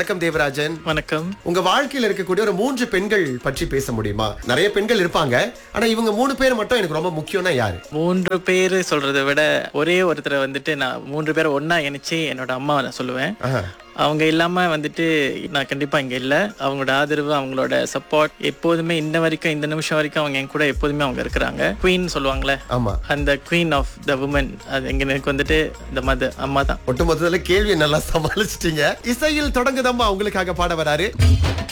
வணக்கம் தேவராஜன் வணக்கம் உங்க வாழ்க்கையில இருக்கக்கூடிய ஒரு மூன்று பெண்கள் பற்றி பேச முடியுமா நிறைய பெண்கள் இருப்பாங்க ஆனா இவங்க மூணு பேர் மட்டும் எனக்கு ரொம்ப முக்கியம்னா யாரு மூன்று பேர் சொல்றதை விட ஒரே ஒருத்தரை வந்துட்டு நான் மூன்று பேரை ஒண்ணா இணைச்சு என்னோட அம்மா நான் சொல்லுவேன் ஆஹா. அவங்க இல்லாம வந்துட்டு நான் கண்டிப்பா இங்க இல்ல அவங்களோட ஆதரவு அவங்களோட சப்போர்ட் எப்போதுமே இந்த வரைக்கும் இந்த நிமிஷம் வரைக்கும் அவங்க என் கூட எப்போதுமே அவங்க இருக்கிறாங்க குவீன் சொல்லுவாங்களே ஆமா அந்த குவீன் ஆஃப் த உமன் அது எங்க எனக்கு வந்துட்டு இந்த மத அம்மா தான் ஒட்டுமொத்தத்துல கேள்வியை நல்லா சமாளிச்சிட்டீங்க இசையில் தொடங்குதம்மா உங்களுக்காக பாட வராரு